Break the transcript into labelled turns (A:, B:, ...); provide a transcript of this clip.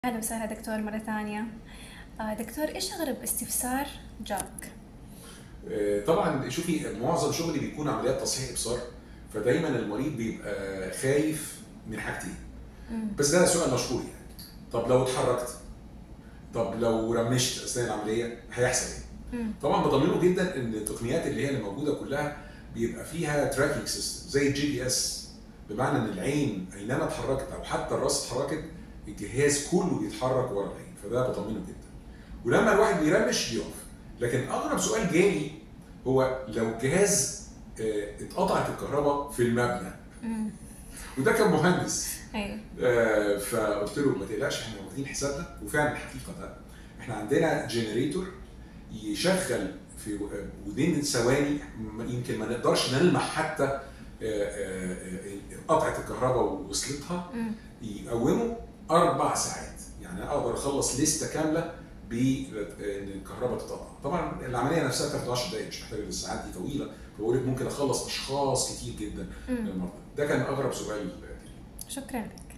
A: اهلا وسهلا دكتور مرة ثانية آه، دكتور ايش اغرب استفسار جاك؟
B: آه، طبعا شوفي معظم شغلي بيكون عمليات تصحيح ابصار فدايما المريض بيبقى خايف من حاجتين
A: مم.
B: بس ده سؤال مشهور يعني طب لو اتحركت طب لو رمشت اثناء العمليه هيحصل ايه؟
A: مم.
B: طبعا بطمنه جدا ان التقنيات اللي هي اللي موجوده كلها بيبقى فيها تراكنج سيستم زي الجي بي اس بمعنى ان العين اينما اتحركت او حتى الراس اتحركت الجهاز كله بيتحرك ورا العين فده بطمنه جدا ولما الواحد بيرمش بيقف لكن اغرب سؤال جالي هو لو الجهاز آه، اتقطعت الكهرباء في المبنى
A: مم.
B: وده كان مهندس
A: ايوه
B: آه، فقلت له ما تقلقش احنا واخدين حسابنا وفعلا الحقيقه ده احنا عندنا جنريتور يشغل في ودين ثواني م- يمكن ما نقدرش نلمح حتى آه، آه، آه، قطعه الكهرباء ووصلتها
A: مم.
B: يقوموا اربع ساعات يعني أنا اقدر اخلص لسته كامله بان الكهرباء تتقطع طبعا العمليه نفسها بتاخد 10 دقائق مش محتاجه الساعات دي طويله فبقول لك ممكن اخلص اشخاص كتير جدا من
A: مم.
B: المرضى ده كان اغرب سؤال
A: شكرا لك